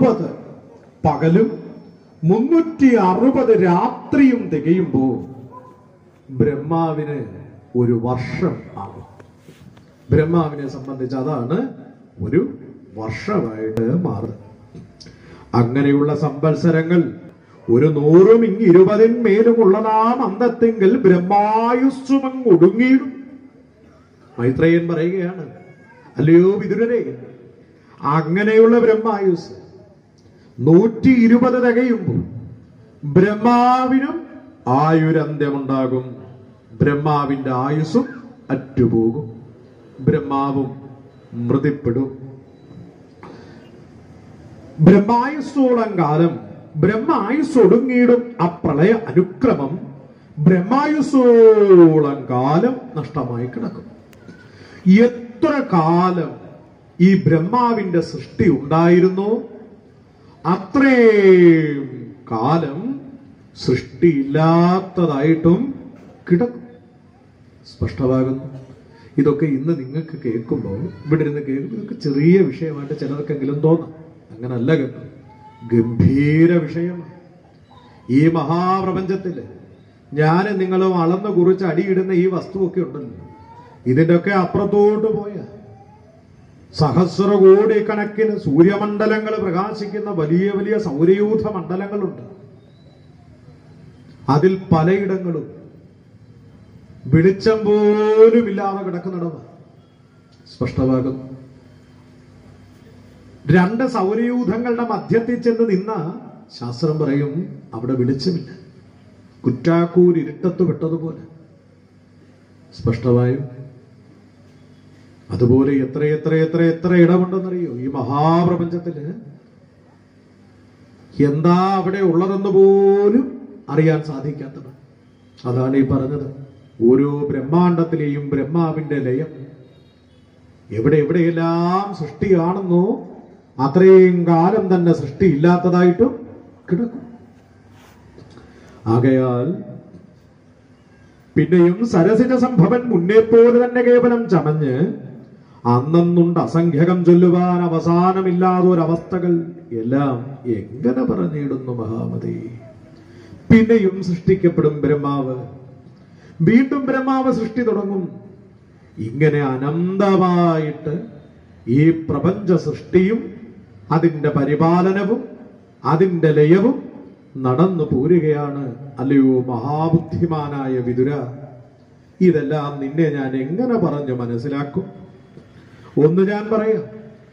അറുപത് പകലും മുന്നൂറ്റി അറുപത് രാത്രിയും തികയുമ്പോ ബ്രഹ്മാവിന് ഒരു വർഷം ആകും ബ്രഹ്മാവിനെ സംബന്ധിച്ച് അതാണ് ഒരു വർഷമായിട്ട് മാറുന്നത് അങ്ങനെയുള്ള സംവത്സരങ്ങൾ ഒരു നൂറും ഇങ് ഇരുപതിന്മേലുമുള്ളതാം അന്തത്തെങ്കിൽ ബ്രഹ്മായുസ്സുമങ് ഒടുങ്ങിയിടും മൈത്രേയൻ പറയുകയാണ് അല്ലയോ വിതുരരെ അങ്ങനെയുള്ള ബ്രഹ്മായുസ് നൂറ്റി ഇരുപത് തികയുമ്പോൾ ബ്രഹ്മാവിനും ആയുരന്ത്യമുണ്ടാകും ബ്രഹ്മാവിന്റെ ആയുസ്സും അറ്റുപോകും ബ്രഹ്മാവും മൃതിപ്പെടും ബ്രഹ്മായുസ്സോളം കാലം ബ്രഹ്മായുസ് ഒടുങ്ങിയിടും ആ പ്രളയ അനുക്രമം ബ്രഹ്മായുസ്സോളം കാലം നഷ്ടമായി കിടക്കും എത്ര കാലം ഈ ബ്രഹ്മാവിന്റെ സൃഷ്ടി ഉണ്ടായിരുന്നു അത്രയും കാലം സൃഷ്ടിയില്ലാത്തതായിട്ടും കിടക്കും സ്പഷ്ടമാകുന്നു ഇതൊക്കെ ഇന്ന് നിങ്ങൾക്ക് കേൾക്കുമ്പോൾ ഇവിടെ ഇരുന്ന് കേൾക്കുമ്പോൾ ഇതൊക്കെ ചെറിയ വിഷയമായിട്ട് ചിലർക്കെങ്കിലും തോന്നാം അങ്ങനല്ല കേട്ടോ ഗംഭീര വിഷയമാണ് ഈ മഹാപ്രപഞ്ചത്തില് ഞാൻ നിങ്ങളും അളന്നു കുറിച്ച് അടിയിടുന്ന ഈ വസ്തുവൊക്കെ ഉണ്ടല്ലോ ഇതിന്റെ ഒക്കെ അപ്പുറത്തോട്ട് പോയ സഹസ്ര കോടി കണക്കിന് സൂര്യമണ്ഡലങ്ങൾ പ്രകാശിക്കുന്ന വലിയ വലിയ സൗരയൂഥ മണ്ഡലങ്ങളുണ്ട് അതിൽ പലയിടങ്ങളും വെളിച്ചം പോലും ഇല്ലാതെ കിടക്കുന്നിടം സ്പഷ്ടമാകുന്നു രണ്ട് സൗരയൂഥങ്ങളുടെ മധ്യത്തിൽ ചെന്ന് നിന്ന ശാസ്ത്രം പറയും അവിടെ വെളിച്ചമില്ല കുറ്റാക്കൂർ ഇരുട്ടത്ത് വിട്ടതുപോലെ സ്പഷ്ടമായും അതുപോലെ എത്ര എത്ര എത്ര എത്ര ഇടമുണ്ടെന്നറിയോ ഈ മഹാപ്രപഞ്ചത്തില് എന്താ അവിടെ ഉള്ളതെന്ന് പോലും അറിയാൻ സാധിക്കാത്തത് അതാണ് ഈ പറഞ്ഞത് ഓരോ ബ്രഹ്മാണ്ടത്തിലെയും ബ്രഹ്മാവിന്റെ ലയം എവിടെ എവിടെയെല്ലാം സൃഷ്ടി കാണുന്നു അത്രയും കാലം തന്നെ സൃഷ്ടി ഇല്ലാത്തതായിട്ടും കിടക്കും ആകയാൽ പിന്നെയും സരസിജ സംഭവൻ മുന്നേ പോലെ തന്നെ കേവലം ചമഞ്ഞ് അന്നുണ്ട് അസംഖ്യകം ചൊല്ലുവാൻ അവസാനമില്ലാതൊരവസ്ഥകൾ എല്ലാം എങ്ങനെ പറഞ്ഞിടുന്നു മഹാമതി പിന്നെയും സൃഷ്ടിക്കപ്പെടും ബ്രഹ്മാവ് വീണ്ടും ബ്രഹ്മാവ് സൃഷ്ടി തുടങ്ങും ഇങ്ങനെ അനന്തമായിട്ട് ഈ പ്രപഞ്ച സൃഷ്ടിയും അതിന്റെ പരിപാലനവും അതിന്റെ ലയവും നടന്നു പോരുകയാണ് അല്ലയോ മഹാബുദ്ധിമാനായ വിതുര ഇതെല്ലാം നിന്നെ ഞാൻ എങ്ങനെ പറഞ്ഞു മനസ്സിലാക്കും ഒന്ന് ഞാൻ പറയാം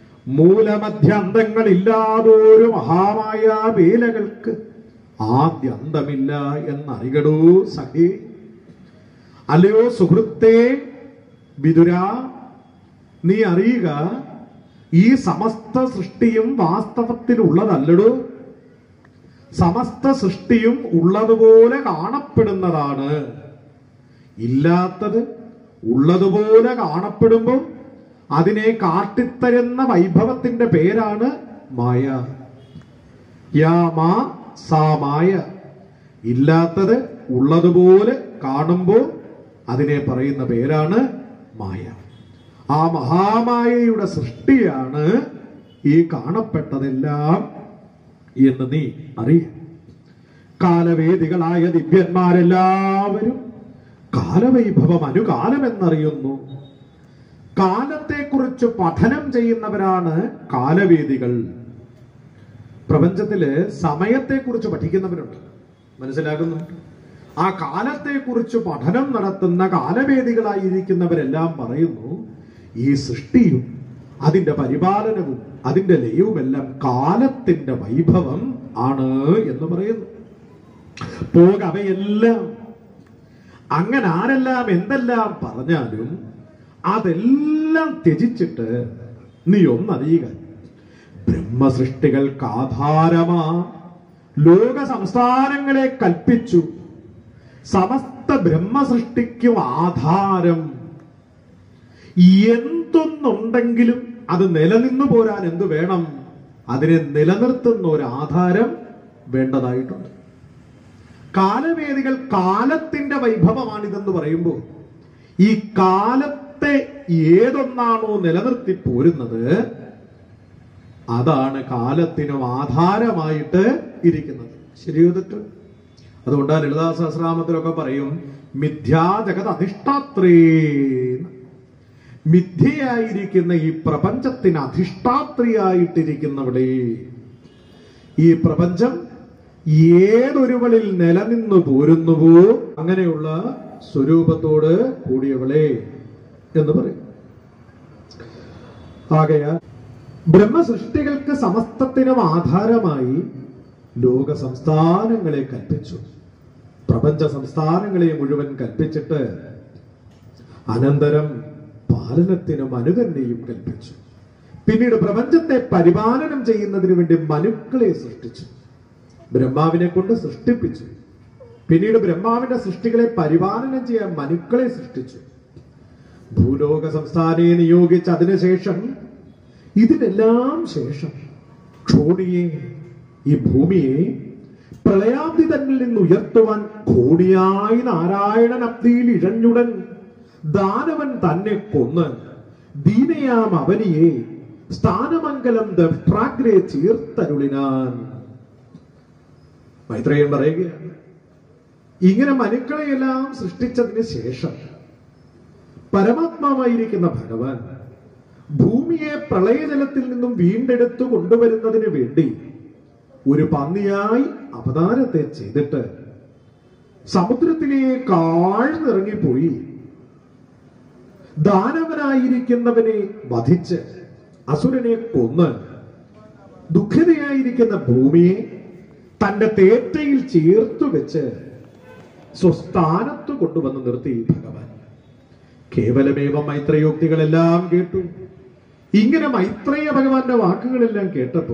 മൂലമധ്യന്തങ്ങളില്ലാതൊരു മഹാമായ വേലകൾക്ക് ആദ്യന്തമില്ല എന്നറികടൂ സഖി അല്ലയോ സുഹൃത്തേ വിതുര നീ അറിയുക ഈ സമസ്ത സൃഷ്ടിയും വാസ്തവത്തിൽ ഉള്ളതല്ലടോ സമസ്ത സൃഷ്ടിയും ഉള്ളതുപോലെ കാണപ്പെടുന്നതാണ് ഇല്ലാത്തത് ഉള്ളതുപോലെ കാണപ്പെടുമ്പോൾ അതിനെ കാട്ടിത്തരുന്ന വൈഭവത്തിന്റെ പേരാണ് മായ യാ മാ സാ മായ ഇല്ലാത്തത് ഉള്ളതുപോലെ കാണുമ്പോൾ അതിനെ പറയുന്ന പേരാണ് മായ ആ മഹാമായയുടെ സൃഷ്ടിയാണ് ഈ കാണപ്പെട്ടതെല്ലാം എന്ന് നീ അറിയ കാലവേദികളായ ദിവ്യന്മാരെല്ലാവരും കാലവൈഭവം അനുകാലം എന്നറിയുന്നു കാലത്തെക്കുറിച്ച് പഠനം ചെയ്യുന്നവരാണ് കാലവേദികൾ പ്രപഞ്ചത്തില് സമയത്തെക്കുറിച്ച് പഠിക്കുന്നവരുണ്ട് മനസ്സിലാകുന്നുണ്ട് ആ കാലത്തെക്കുറിച്ച് പഠനം നടത്തുന്ന കാലവേദികളായിരിക്കുന്നവരെല്ലാം പറയുന്നു ഈ സൃഷ്ടിയും അതിന്റെ പരിപാലനവും അതിന്റെ ലയവുമെല്ലാം കാലത്തിന്റെ വൈഭവം ആണ് എന്ന് പറയുന്നു പോകവയെല്ലാം അങ്ങനെ ആരെല്ലാം എന്തെല്ലാം പറഞ്ഞാലും അതെല്ലാം ത്യജിച്ചിട്ട് നീ ഒന്നറിയുക ബ്രഹ്മസൃഷ്ടികൾക്ക് ആധാരമാ ലോക സംസ്ഥാനങ്ങളെ കൽപ്പിച്ചു സമസ്ത ബ്രഹ്മസൃഷ്ടിക്കും ആധാരം എന്തൊന്നുണ്ടെങ്കിലും അത് നിലനിന്നു പോരാൻ എന്തു വേണം അതിനെ നിലനിർത്തുന്ന ഒരു ആധാരം വേണ്ടതായിട്ടുണ്ട് കാലവേദികൾ കാലത്തിന്റെ വൈഭവമാണിതെന്ന് പറയുമ്പോൾ ഈ കാലത്തെ ഏതൊന്നാണോ നിലനിർത്തി പോരുന്നത് അതാണ് കാലത്തിനും ആധാരമായിട്ട് ഇരിക്കുന്നത് ശരിയോ തെറ്റ് അതുകൊണ്ട് ലളിതാ സഹസ്രാമത്തിലൊക്കെ പറയും മിഥ്യാജഗത് അധിഷ്ഠാത്രേ മിഥ്യയായിരിക്കുന്ന ഈ പ്രപഞ്ചത്തിന് അധിഷ്ഠാത്രിയായിട്ടിരിക്കുന്നവിടെ ഈ പ്രപഞ്ചം ഏതൊരുവളിൽ നിലനിന്നു പോരുന്നുവോ അങ്ങനെയുള്ള സ്വരൂപത്തോട് കൂടിയവളെ എന്ന് പറയും ആകയാൽ ബ്രഹ്മസൃഷ്ടികൾക്ക് സമസ്തത്തിനും ആധാരമായി ലോക സംസ്ഥാനങ്ങളെ കൽപ്പിച്ചു പ്രപഞ്ച സംസ്ഥാനങ്ങളെ മുഴുവൻ കൽപ്പിച്ചിട്ട് അനന്തരം പാലനത്തിനും അനുതന്നെയും കൽപ്പിച്ചു പിന്നീട് പ്രപഞ്ചത്തെ പരിപാലനം ചെയ്യുന്നതിന് വേണ്ടി മനുക്കളെ സൃഷ്ടിച്ചു ബ്രഹ്മാവിനെ കൊണ്ട് സൃഷ്ടിപ്പിച്ചു പിന്നീട് ബ്രഹ്മാവിന്റെ സൃഷ്ടികളെ പരിപാലനം ചെയ്യാൻ മനുക്കളെ സൃഷ്ടിച്ചു ഭൂലോക സംസ്ഥാനെ നിയോഗിച്ച് അതിനുശേഷം ഇതിനെല്ലാം ശേഷം ക്ഷോണിയെ ഈ ഭൂമിയെ പ്രളയാബ്ദി തന്നിൽ നിന്ന് ഉയർത്തുവാൻ കോടിയായി നാരായണൻ അബ്ദിയിൽ ഇഴഞ്ഞുടൻ ദാനവൻ തന്നെ കൊന്ന് ദീനയാം അവനിയെ സ്ഥാനമംഗലം ദഷ്ട്രാഗ്രെ ചീർത്തരുളിനാൻ മൈത്രേയൻ പറയുകയാണ് ഇങ്ങനെ മനുക്കളെയെല്ലാം സൃഷ്ടിച്ചതിന് ശേഷം പരമാത്മാവായിരിക്കുന്ന ഭഗവാൻ ഭൂമിയെ പ്രളയജലത്തിൽ നിന്നും വീണ്ടെടുത്തു കൊണ്ടുവരുന്നതിന് വേണ്ടി ഒരു പന്നിയായി അവതാരത്തെ ചെയ്തിട്ട് സമുദ്രത്തിലേക്ക് ആഴ്ന്നിറങ്ങിപ്പോയി ദാനവനായിരിക്കുന്നവനെ വധിച്ച് അസുരനെ കൊന്ന് ദുഃഖിതയായിരിക്കുന്ന ഭൂമിയെ തന്റെ തേറ്റയിൽ ചേർത്തു വെച്ച് സ്വസ്ഥാനത്ത് കൊണ്ടുവന്ന് നിർത്തി ഭഗവാൻ കേവലമേവ മൈത്രയോക്തികളെല്ലാം കേട്ടു ഇങ്ങനെ മൈത്രേയ ഭഗവാന്റെ വാക്കുകളെല്ലാം കേട്ടപ്പോ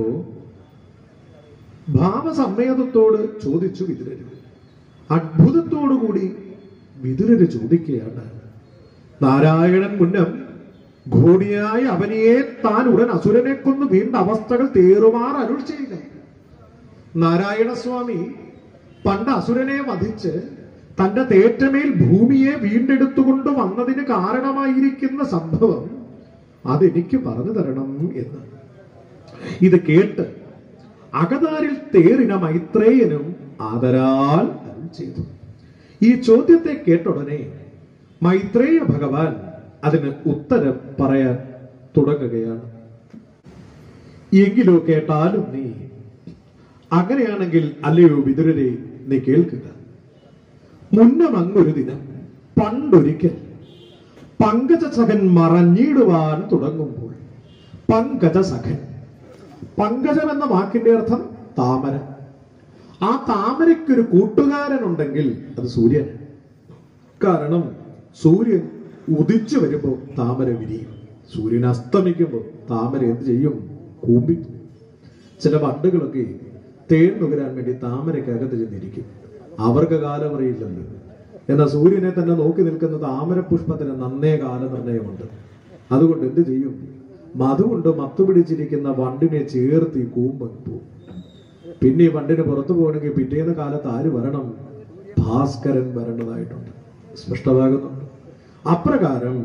ഭാവസമ്മേതത്തോട് ചോദിച്ചു വിതുരര് അത്ഭുതത്തോടുകൂടി വിതുരര് ചോദിക്കുകയാണ് നാരായണൻ മുന്നം ഘോടിയായ അവനിയെ താൻ ഉടൻ അസുരനെ കൊന്ന് വീണ്ട അവസ്ഥകൾ തേറുമാർ അരുൾ ചെയ്യുക നാരായണസ്വാമി പണ്ട് അസുരനെ വധിച്ച് തന്റെ തേറ്റമേൽ ഭൂമിയെ വീണ്ടെടുത്തുകൊണ്ട് വന്നതിന് കാരണമായിരിക്കുന്ന സംഭവം അതെനിക്ക് പറഞ്ഞു തരണം എന്ന് ഇത് കേട്ട് അകതാരിൽ തേറിന മൈത്രേയനും ആദരാൽ അരുൾ ചെയ്തു ഈ ചോദ്യത്തെ കേട്ടുടനെ മൈത്രേയ ഭഗവാൻ അതിന് ഉത്തരം പറയാൻ തുടങ്ങുകയാണ് എങ്കിലോ കേട്ടാലും നീ അങ്ങനെയാണെങ്കിൽ അല്ലയോ വിതുരരെ നീ കേൾക്കുക മുന്നം അങ്ങൊരു ദിനം പണ്ടൊരിക്കൽ പങ്കജസഖൻ മറഞ്ഞിടുവാൻ തുടങ്ങുമ്പോൾ പങ്കജസഖൻ പങ്കജം എന്ന വാക്കിന്റെ അർത്ഥം താമര ആ താമരയ്ക്കൊരു കൂട്ടുകാരനുണ്ടെങ്കിൽ അത് സൂര്യൻ കാരണം സൂര്യൻ ഉദിച്ചു വരുമ്പോൾ താമര വിരിയും സൂര്യൻ അസ്തമിക്കുമ്പോൾ താമര എന്ത് ചെയ്യും കൂമ്പിക്കും ചില വണ്ടുകളൊക്കെ തേൻ നുകരാൻ വേണ്ടി താമരയ്ക്കകത്ത് ചെന്നിരിക്കും അവർക്ക് കാലം അറിയില്ലല്ലോ എന്നാൽ സൂര്യനെ തന്നെ നോക്കി നിൽക്കുന്ന താമര പുഷ്പത്തിന് നന്നേ കാലനിർണയമുണ്ട് അതുകൊണ്ട് എന്ത് ചെയ്യും മധു കൊണ്ട് മത്തു പിടിച്ചിരിക്കുന്ന വണ്ടിനെ ചേർത്ത് ഈ കൂമ്പങ്ങ് പോവും പിന്നെ ഈ വണ്ടിന് പുറത്തു പോകണമെങ്കിൽ പിറ്റേന്ന് കാലത്ത് ആര് വരണം ഭാസ്കരൻ വരേണ്ടതായിട്ടുണ്ട് സ്പഷ്ടമാകുന്നുണ്ട് അപ്രകാരം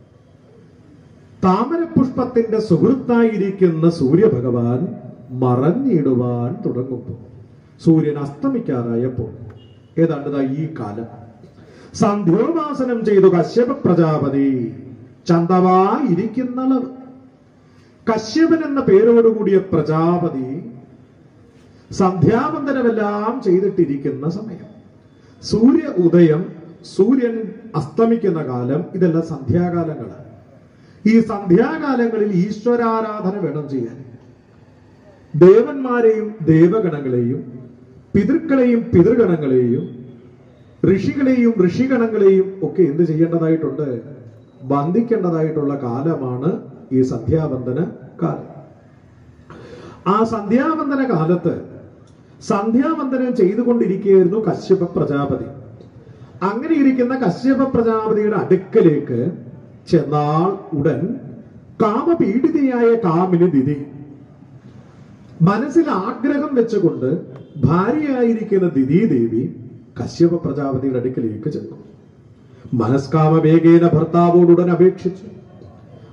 താമരപുഷ്പത്തിന്റെ സുഹൃത്തായിരിക്കുന്ന സൂര്യഭഗവാൻ മറഞ്ഞിടുവാൻ തുടങ്ങുമ്പോൾ സൂര്യൻ അസ്തമിക്കാറായപ്പോൾ ഏതാണ്ട് ദാ ഈ കാലം സന്ധ്യോപാസനം ചെയ്തു കശ്യപ പ്രജാപതി ചന്തവായിരിക്കുന്നളവ് കശ്യപൻ എന്ന പേരോടുകൂടിയ പ്രജാപതി സന്ധ്യാവന്തനമെല്ലാം ചെയ്തിട്ടിരിക്കുന്ന സമയം സൂര്യ ഉദയം സൂര്യൻ അസ്തമിക്കുന്ന കാലം ഇതെല്ലാം സന്ധ്യാകാലങ്ങളാണ് ഈ സന്ധ്യാകാലങ്ങളിൽ ഈശ്വരാരാധന വേണം ചെയ്യാൻ ദേവന്മാരെയും ദേവഗണങ്ങളെയും പിതൃക്കളെയും പിതൃഗണങ്ങളെയും ഋഷികളെയും ഋഷിഗണങ്ങളെയും ഒക്കെ എന്ത് ചെയ്യേണ്ടതായിട്ടുണ്ട് വന്ദിക്കേണ്ടതായിട്ടുള്ള കാലമാണ് ഈ സന്ധ്യാവന്തന കാലം ആ സന്ധ്യാവന്തന കാലത്ത് സന്ധ്യാവന്തനം ചെയ്തുകൊണ്ടിരിക്കുകയായിരുന്നു കശ്യപ പ്രജാപതി അങ്ങനെ ഇരിക്കുന്ന കശ്യപ പ്രജാപതിയുടെ അടുക്കലേക്ക് ചെന്നാൾ ഉടൻ കാമപീഡിതയായ കാമിനി ദിതി മനസ്സിൽ ആഗ്രഹം വെച്ചുകൊണ്ട് ഭാര്യയായിരിക്കുന്ന ദിതി ദേവി കശ്യപ പ്രജാപതിയുടെ അടുക്കലേക്ക് ചെന്നു മനസ്കാമ വേഗേന ഭർത്താവോടുടൻ അപേക്ഷിച്ചു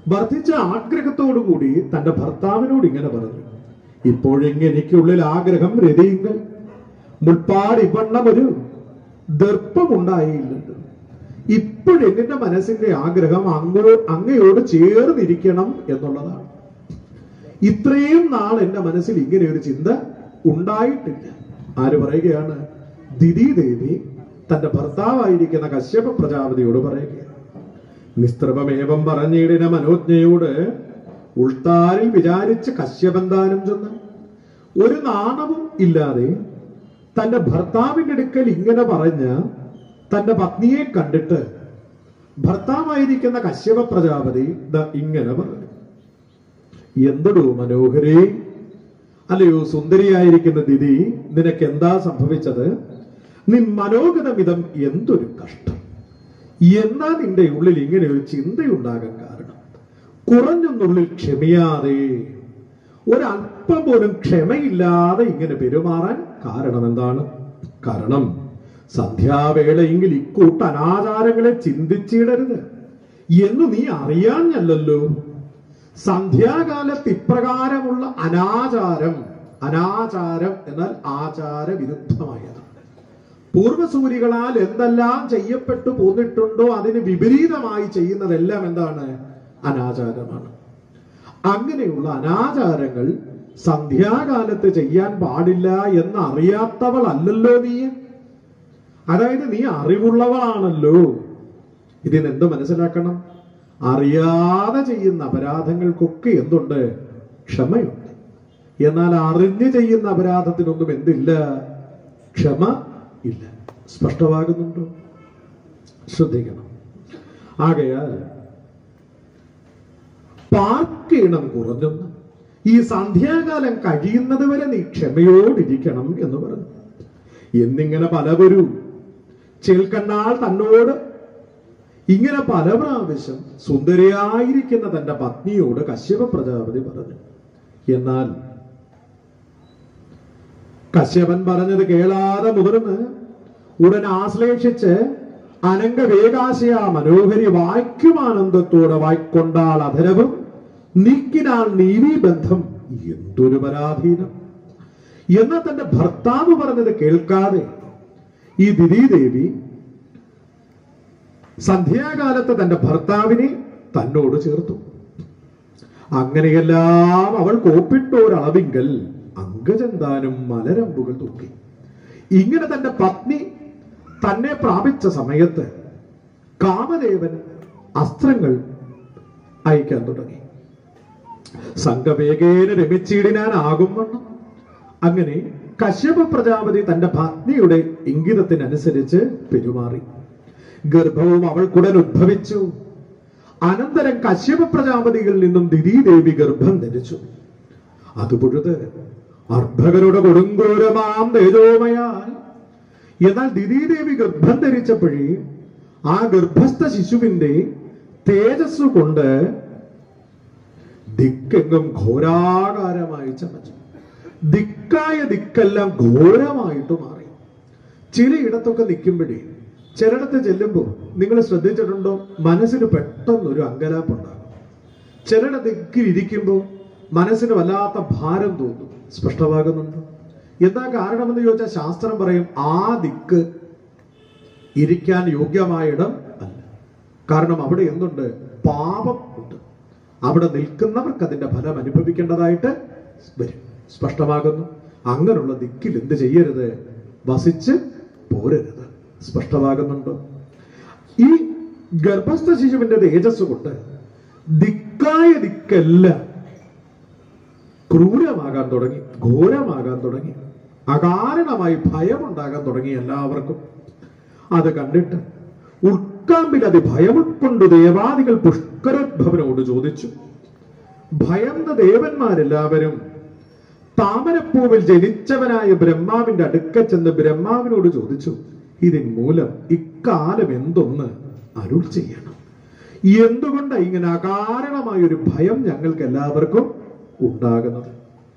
വർദ്ധിച്ച ആഗ്രഹത്തോടുകൂടി തന്റെ ഭർത്താവിനോട് ഇങ്ങനെ പറഞ്ഞു ഇപ്പോഴെങ്കിൽ എനിക്കുള്ളിൽ ആഗ്രഹം രതിയുങ്കൽ മുൾപ്പാട് ഇവണ്ണം ഒരു ദർപ്പമുണ്ടായില്ലല്ലോ ഇപ്പോഴെന്റെ മനസ്സിന്റെ ആഗ്രഹം അങ്ങോ അങ്ങയോട് ചേർന്നിരിക്കണം എന്നുള്ളതാണ് ഇത്രയും നാൾ എന്റെ മനസ്സിൽ ഇങ്ങനെ ഒരു ചിന്ത ഉണ്ടായിട്ടില്ല ആര് പറയുകയാണ് ദിതി ദേവി തന്റെ ഭർത്താവായിരിക്കുന്ന കശ്യപ പ്രജാപതിയോട് പറയുകയാണ് നിസ്ത്രപമേവം പറഞ്ഞിടിന മനോജ്ഞയോട് ഉൾത്താരിൽ വിചാരിച്ച് കശ്യപന്താനം ചെന്ന് ഒരു നാണവും ഇല്ലാതെ തന്റെ ഭർത്താവിന്റെ അടുക്കൽ ഇങ്ങനെ പറഞ്ഞ തന്റെ പത്നിയെ കണ്ടിട്ട് ഭർത്താവായിരിക്കുന്ന കശ്യപ പ്രജാപതി ദാ ഇങ്ങനെ പറഞ്ഞു എന്തടോ മനോഹരേ അല്ലയോ സുന്ദരിയായിരിക്കുന്ന ദിതി നിനക്ക് എന്താ സംഭവിച്ചത് നിൻ മനോഗതമിതം എന്തൊരു കഷ്ടം എന്നാ നിന്റെ ഉള്ളിൽ ഇങ്ങനെ ഒരു ചിന്തയുണ്ടാകാൻ കാരണം കുറഞ്ഞൊന്നുള്ളിൽ ക്ഷമിയാതെ ഒരല്പം പോലും ക്ഷമയില്ലാതെ ഇങ്ങനെ പെരുമാറാൻ കാരണം എന്താണ് കാരണം സന്ധ്യാവേളയെങ്കിൽ ഇക്കൂട്ട് അനാചാരങ്ങളെ ചിന്തിച്ചിടരുത് എന്ന് നീ അറിയാഞ്ഞല്ലോ സന്ധ്യാകാലത്ത് ഇപ്രകാരമുള്ള അനാചാരം അനാചാരം എന്നാൽ ആചാര വിരുദ്ധമായത് പൂർവസൂരികളാൽ എന്തെല്ലാം ചെയ്യപ്പെട്ടു പോന്നിട്ടുണ്ടോ അതിന് വിപരീതമായി ചെയ്യുന്നതെല്ലാം എന്താണ് അനാചാരമാണ് അങ്ങനെയുള്ള അനാചാരങ്ങൾ സന്ധ്യാകാലത്ത് ചെയ്യാൻ പാടില്ല എന്ന് അറിയാത്തവളല്ലല്ലോ നീ അതായത് നീ അറിവുള്ളവളാണല്ലോ ഇതിനെന്ത് മനസ്സിലാക്കണം അറിയാതെ ചെയ്യുന്ന അപരാധങ്ങൾക്കൊക്കെ എന്തുണ്ട് ക്ഷമയുണ്ട് എന്നാൽ അറിഞ്ഞ് ചെയ്യുന്ന അപരാധത്തിനൊന്നും എന്തില്ല ക്ഷമ ഇല്ല സ്പഷ്ടമാകുന്നുണ്ടോ ശ്രദ്ധിക്കണം ആകയാൽ പാർക്കീണം കുറഞ്ഞൊന്ന് ഈ സന്ധ്യാകാലം കഴിയുന്നത് വരെ നീ ക്ഷമയോടിരിക്കണം എന്ന് പറഞ്ഞു എന്നിങ്ങനെ പലവരും ചേൽക്കണ്ണാൾ തന്നോട് ഇങ്ങനെ പല പ്രാവശ്യം സുന്ദരിയായിരിക്കുന്ന തന്റെ പത്നിയോട് കശ്യപ പ്രജാപതി പറഞ്ഞു എന്നാൽ കശ്യപൻ പറഞ്ഞത് കേളാതെ മുതിർന്ന് ഉടൻ ആശ്ലേഷിച്ച് അനംഗവേകാശയ മനോഹരി വായിക്കുമാനന്ദത്തോടെ വായിക്കൊണ്ടാൾ അധരവും നീക്കിനാൾ നീവി ബന്ധം എന്തൊരു പരാധീനം എന്നാൽ തന്റെ ഭർത്താവ് പറഞ്ഞത് കേൾക്കാതെ ഈ ദിദീദേവി സന്ധ്യാകാലത്ത് തന്റെ ഭർത്താവിനെ തന്നോട് ചേർത്തു അങ്ങനെയെല്ലാം അവൾ കോപ്പിട്ടോരളവിങ്കൽ അംഗചന്താനും മലരമ്പുകൾ തൂക്കി ഇങ്ങനെ തന്റെ പത്നി തന്നെ പ്രാപിച്ച സമയത്ത് കാമദേവൻ അസ്ത്രങ്ങൾ അയക്കാൻ തുടങ്ങി സംഘവേഗേന രമിച്ചിടിനാനാകും വണ്ണം അങ്ങനെ കശ്യപ പ്രജാപതി തന്റെ പത്നിയുടെ ഇംഗിതത്തിനനുസരിച്ച് പെരുമാറി ഗർഭവും അവൾക്കുടൻ ഉദ്ഭവിച്ചു അനന്തരം കശ്യപ പ്രജാപതികളിൽ നിന്നും ദിദീദേവി ഗർഭം ധരിച്ചു അത് പൊഴുത് അർഭകരുടെ കൊടുങ്കോരമാം തേജോമയാൽ എന്നാൽ ദിദീദേവി ഗർഭം ധരിച്ചപ്പോഴേ ആ ഗർഭസ്ഥ ശിശുവിന്റെ തേജസ് കൊണ്ട് ദിക്കെങ്ങും ഘോരാകാരമായി ചമച്ചു ദിക്കായ ദിക്കെല്ലാം ഘോരമായിട്ട് മാറി ചിലയിടത്തൊക്കെ നിൽക്കുമ്പോഴേ ചിലയിടത്ത് ചെല്ലുമ്പോൾ നിങ്ങൾ ശ്രദ്ധിച്ചിട്ടുണ്ടോ മനസ്സിന് പെട്ടെന്നൊരു അങ്കലാപ്പുണ്ടാകും ചിലരുടെ ദിക്കിൽ ഇരിക്കുമ്പോൾ മനസ്സിന് വല്ലാത്ത ഭാരം തോന്നും സ്പഷ്ടമാകുന്നുണ്ട് എന്താ കാരണമെന്ന് ചോദിച്ചാൽ ശാസ്ത്രം പറയും ആ ദിക്ക് ഇരിക്കാൻ യോഗ്യമായ ഇടം അല്ല കാരണം അവിടെ എന്തുണ്ട് പാപം ഉണ്ട് അവിടെ നിൽക്കുന്നവർക്ക് അതിന്റെ ഫലം അനുഭവിക്കേണ്ടതായിട്ട് വരും സ്പഷ്ടമാകുന്നു അങ്ങനെയുള്ള ദിക്കിൽ എന്ത് ചെയ്യരുത് വസിച്ച് പോരരുത് സ്പഷ്ടമാകുന്നുണ്ടോ ഈ ഗർഭസ്ഥ ശിശുവിന്റെ തേജസ് കൊണ്ട് ദിക്കായ ദിക്കെല്ലാം ക്രൂരമാകാൻ തുടങ്ങി ഘോരമാകാൻ തുടങ്ങി അകാരണമായി ഭയമുണ്ടാകാൻ തുടങ്ങി എല്ലാവർക്കും അത് കണ്ടിട്ട് ഉൾക്കാമ്പിൽ അത് ഭയം ഉൾക്കൊണ്ടു ദേവാദികൾ പുഷ്കരോദ്ഭവനോട് ചോദിച്ചു ഭയന്ന ദേവന്മാരെല്ലാവരും താമരപ്പൂവിൽ ജനിച്ചവനായ ബ്രഹ്മാവിന്റെ അടുക്ക ചെന്ന് ബ്രഹ്മാവിനോട് ചോദിച്ചു ഇതിൻ മൂലം ഇക്കാലം എന്തൊന്ന് അരുൾ ചെയ്യണം എന്തുകൊണ്ട് ഇങ്ങനെ അകാരണമായ ഒരു ഭയം ഞങ്ങൾക്ക് എല്ലാവർക്കും ഉണ്ടാകുന്നത്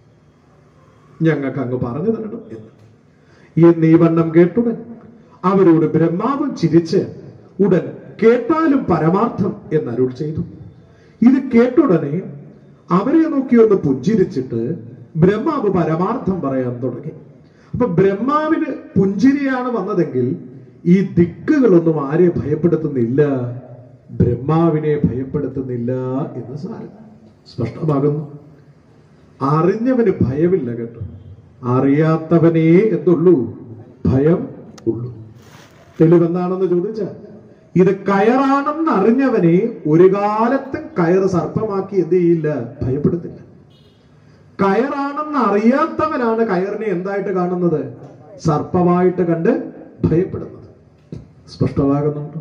ഞങ്ങൾക്ക് അങ്ങ് പറഞ്ഞു തരണം എന്ന് എന്നീ വണ്ണം കേട്ടുടൻ അവരോട് ബ്രഹ്മാവും ചിരിച്ച് ഉടൻ കേട്ടാലും പരമാർത്ഥം എന്നരുൾ ചെയ്തു ഇത് കേട്ടുടനെ അവരെ നോക്കി ഒന്ന് പുഞ്ചിരിച്ചിട്ട് ബ്രഹ്മാവ് പരമാർത്ഥം പറയാൻ തുടങ്ങി അപ്പൊ ബ്രഹ്മാവിന് പുഞ്ചിരിയാണ് വന്നതെങ്കിൽ ഈ ദിക്കുകളൊന്നും ആരെ ഭയപ്പെടുത്തുന്നില്ല ബ്രഹ്മാവിനെ ഭയപ്പെടുത്തുന്നില്ല എന്ന് സാരം സ്പഷ്ടമാകുന്നു അറിഞ്ഞവന് ഭയമില്ല കേട്ടോ അറിയാത്തവനേ എന്തുള്ളൂ ഭയം ഉള്ളൂ തെളിവെന്താണെന്ന് ചോദിച്ച ഇത് കയറാണെന്ന് അറിഞ്ഞവനെ ഒരു കാലത്തും കയറ് സർപ്പമാക്കി എന്ത് ചെയ്യില്ല ഭയപ്പെടുത്തില്ല കയറാണെന്ന് അറിയാത്തവനാണ് കയറിനെ എന്തായിട്ട് കാണുന്നത് സർപ്പമായിട്ട് കണ്ട് ഭയപ്പെടുന്നത് സ്പഷ്ടമാകുന്നുണ്ടോ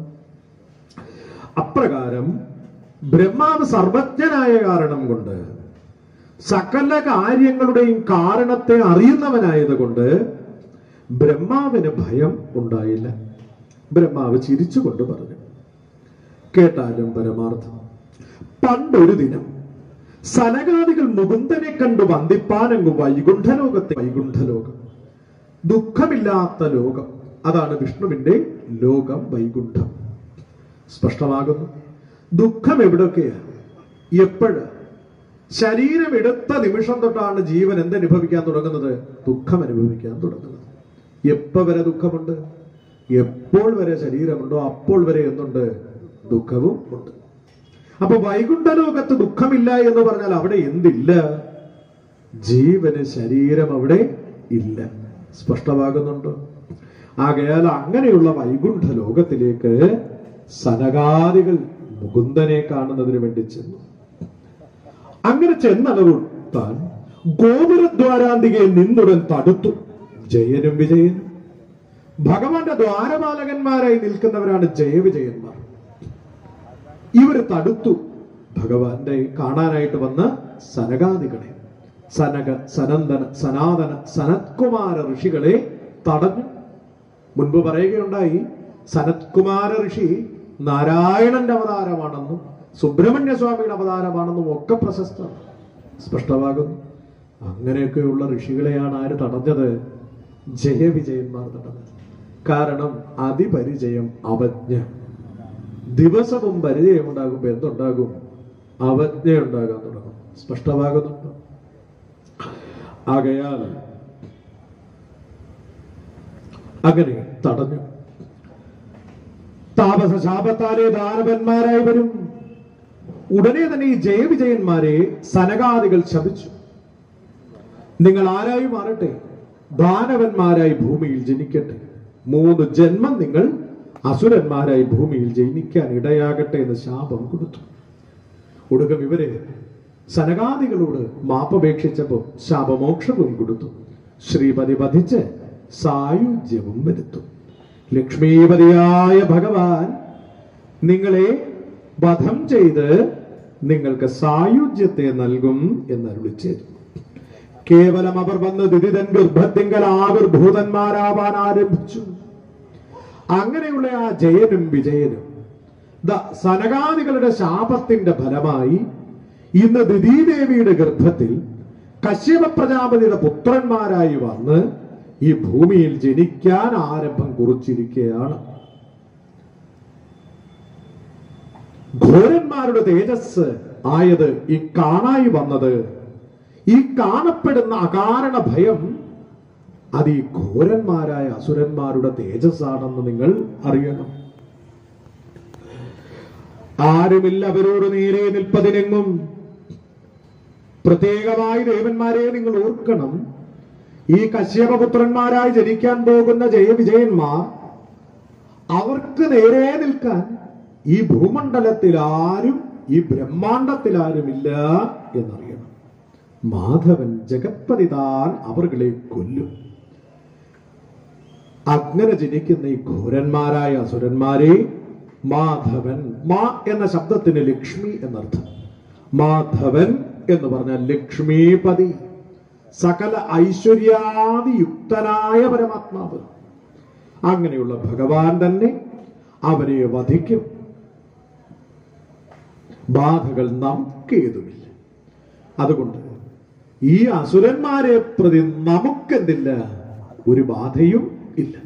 അപ്രകാരം ബ്രഹ്മാവ് സർവജ്ഞനായ കാരണം കൊണ്ട് സകല കാര്യങ്ങളുടെയും കാരണത്തെ അറിയുന്നവനായതുകൊണ്ട് ബ്രഹ്മാവിന് ഭയം ഉണ്ടായില്ല ബ്രഹ്മാവ് ചിരിച്ചുകൊണ്ട് പറഞ്ഞു കേട്ടാലും പരമാർത്ഥം പണ്ടൊരു ദിനം സനകാദികൾ മുകുന്ദനെ കണ്ടു വന്ദിപ്പാനങ്ങു വൈകുണ്ഠലോകത്തെ വൈകുണ്ഠലോകം ദുഃഖമില്ലാത്ത ലോകം അതാണ് വിഷ്ണുവിന്റെ ലോകം വൈകുണ്ഠം സ്പഷ്ടമാകുന്നു ദുഃഖം എവിടൊക്കെയാ എപ്പോഴ് ശരീരം എടുത്ത നിമിഷം തൊട്ടാണ് ജീവൻ എന്തനുഭവിക്കാൻ തുടങ്ങുന്നത് ദുഃഖം അനുഭവിക്കാൻ തുടങ്ങുന്നത് എപ്പോ വരെ ദുഃഖമുണ്ട് എപ്പോൾ വരെ ശരീരമുണ്ടോ അപ്പോൾ വരെ എന്തുണ്ട് ദുഃഖവും ഉണ്ട് അപ്പൊ വൈകുണ്ഠലോകത്ത് ദുഃഖമില്ല എന്ന് പറഞ്ഞാൽ അവിടെ എന്തില്ല ജീവന് ശരീരം അവിടെ ഇല്ല സ്പഷ്ടമാകുന്നുണ്ടോ ആകയാൽ അങ്ങനെയുള്ള വൈകുണ്ഠ ലോകത്തിലേക്ക് സനകാദികൾ മുകുന്ദനെ കാണുന്നതിന് വേണ്ടി ചെന്നു അങ്ങനെ ചെന്നതുകൊട്ടാൻ ഗോപുരദ്വാരാന്തികയിൽ നിന്നുടൻ തടുത്തു ജയനും വിജയനും ഭഗവാന്റെ ദ്വാരപാലകന്മാരായി നിൽക്കുന്നവരാണ് ജയവിജയന്മാർ ഇവർ തടുത്തു ഭഗവാന്റെ കാണാനായിട്ട് വന്ന സനകാദികളെ സനക സനന്ദന സനാതന സനത്കുമാര ഋഷികളെ തടഞ്ഞു മുൻപ് പറയുകയുണ്ടായി സനത്കുമാര ഋഷി നാരായണന്റെ അവതാരമാണെന്നും സുബ്രഹ്മണ്യ സ്വാമിയുടെ അവതാരമാണെന്നും ഒക്കെ പ്രശസ്തമാണ് സ്പഷ്ടമാകുന്നു അങ്ങനെയൊക്കെയുള്ള ഋഷികളെയാണ് ആര് തടഞ്ഞത് ജയവിജയന്മാർ തടഞ്ഞത് കാരണം അതിപരിചയം അവജ്ഞ ദിവസവും പരിചയം ഉണ്ടാകുമ്പോൾ എന്തുണ്ടാകും അവജ്ഞ ഉണ്ടാകാൻ തുടങ്ങും സ്പഷ്ടമാകുന്നുണ്ടോ ആകയാൽ അങ്ങനെ തടഞ്ഞു താപസ ശാപത്താലെ ദാനവന്മാരായി വരും ഉടനെ തന്നെ ഈ ജയവിജയന്മാരെ സനകാദികൾ ശപിച്ചു നിങ്ങൾ ആരായി മാറട്ടെ ദാനവന്മാരായി ഭൂമിയിൽ ജനിക്കട്ടെ മൂന്ന് ജന്മം നിങ്ങൾ അസുരന്മാരായി ഭൂമിയിൽ ജനിക്കാൻ ഇടയാകട്ടെ എന്ന് ശാപം കൊടുത്തു ഒടുക്കം ഇവരെ സനകാദികളോട് മാപ്പപേക്ഷിച്ചപ്പോൾ ശാപമോക്ഷവും കൊടുത്തു ശ്രീപതി വധിച്ച് സായുജ്യവും വരുത്തും ലക്ഷ്മീപതിയായ ഭഗവാൻ നിങ്ങളെ വധം ചെയ്ത് നിങ്ങൾക്ക് സായുജ്യത്തെ നൽകും എന്ന് അരുളിച്ചേരും കേവലം അവർ വന്ന് ദിദിതൻ ഗർഭത്തിങ്കൽ ആവിർഭൂതന്മാരാവാൻ ആരംഭിച്ചു അങ്ങനെയുള്ള ആ ജയനും വിജയനും ദ സനകാദികളുടെ ശാപത്തിന്റെ ഫലമായി ഇന്ന് ദിദീദേവിയുടെ ഗർഭത്തിൽ കശ്യപ പ്രജാപതിയുടെ പുത്രന്മാരായി വന്ന് ഈ ഭൂമിയിൽ ജനിക്കാൻ ആരംഭം കുറിച്ചിരിക്കുകയാണ് ഘോരന്മാരുടെ തേജസ് ആയത് ഈ കാണായി വന്നത് ഈ കാണപ്പെടുന്ന അകാരണ ഭയം അത് ഈ ഘോരന്മാരായ അസുരന്മാരുടെ തേജസ്സാണെന്ന് നിങ്ങൾ അറിയണം ആരുമില്ല അവരോട് നേരെ നിൽപ്പതിനെങ്ങും പ്രത്യേകമായി ദേവന്മാരെ നിങ്ങൾ ഓർക്കണം ഈ കശ്യപപുത്രന്മാരായി ജനിക്കാൻ പോകുന്ന ജയവിജയന്മാർ അവർക്ക് നേരെ നിൽക്കാൻ ഈ ഭൂമണ്ഡലത്തിൽ ആരും ഈ ഭ്രഹ്മാണ്ടത്തിൽ ആരുമില്ല എന്നറിയണം മാധവൻ ജഗത്പതി താൻ അവർകളെ കൊല്ലും അങ്ങനെ ജനിക്കുന്ന ഈ ഘോരന്മാരായ അസുരന്മാരെ മാധവൻ മാ എന്ന ശബ്ദത്തിന് ലക്ഷ്മി എന്നർത്ഥം മാധവൻ എന്ന് പറഞ്ഞാൽ ലക്ഷ്മീപതി സകല ഐശ്വര്യാദിയുക്തനായ പരമാത്മാവ് അങ്ങനെയുള്ള ഭഗവാൻ തന്നെ അവരെ വധിക്കും ബാധകൾ നമുക്കേതുമില്ല അതുകൊണ്ട് ഈ അസുരന്മാരെ പ്രതി നമുക്കെന്തില്ല ഒരു ബാധയും ഇല്ല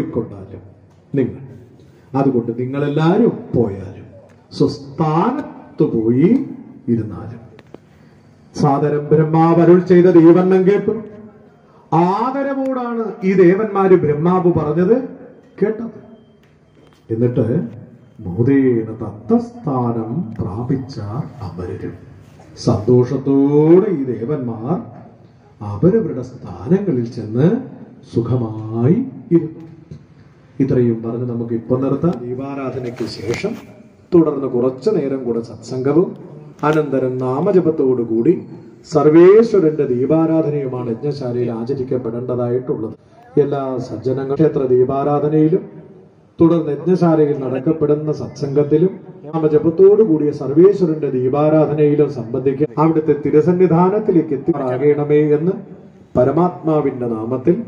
പോയിക്കൊണ്ടാലും നിങ്ങൾ അതുകൊണ്ട് നിങ്ങളെല്ലാവരും പോയാലും സ്വസ്ഥാന അകത്തുപോയി ഇരുന്നാലും സാദരം ബ്രഹ്മാവ് അരുൾ ചെയ്ത ദീവണ്ണം കേട്ടു ആദരവോടാണ് ഈ ദേവന്മാര് ബ്രഹ്മാവ് പറഞ്ഞത് കേട്ടത് എന്നിട്ട് മോദേന തത്തസ്ഥാനം പ്രാപിച്ച അപരരും സന്തോഷത്തോടെ ഈ ദേവന്മാർ അവരവരുടെ സ്ഥാനങ്ങളിൽ ചെന്ന് സുഖമായി ഇരുന്നു ഇത്രയും പറഞ്ഞ് നമുക്ക് ഇപ്പൊ നിർത്താം ദീപാരാധനയ്ക്ക് ശേഷം തുടർന്ന് കുറച്ചു നേരം കൂടെ സത്സംഗവും അനന്തരം നാമജപത്തോടുകൂടി സർവേശ്വരന്റെ ദീപാരാധനയുമാണ് യജ്ഞശാലയിൽ ആചരിക്കപ്പെടേണ്ടതായിട്ടുള്ളത് എല്ലാ സജ്ജനങ്ങൾ ക്ഷേത്ര ദീപാരാധനയിലും തുടർന്ന് യജ്ഞശാലയിൽ നടക്കപ്പെടുന്ന സത്സംഗത്തിലും നാമജപത്തോടു കൂടിയ സർവേശ്വരന്റെ ദീപാരാധനയിലും സംബന്ധിക്കാൻ അവിടുത്തെ തിരുസന്നിധാനത്തിലേക്ക് എത്തിയാകണമേ എന്ന് പരമാത്മാവിന്റെ നാമത്തിൽ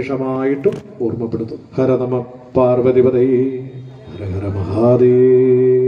വിശേഷമായിട്ടും ഓർമ്മപ്പെടുത്തും ഹര നമ പാർവതിപതേ ഹര ഹര മഹാദേവ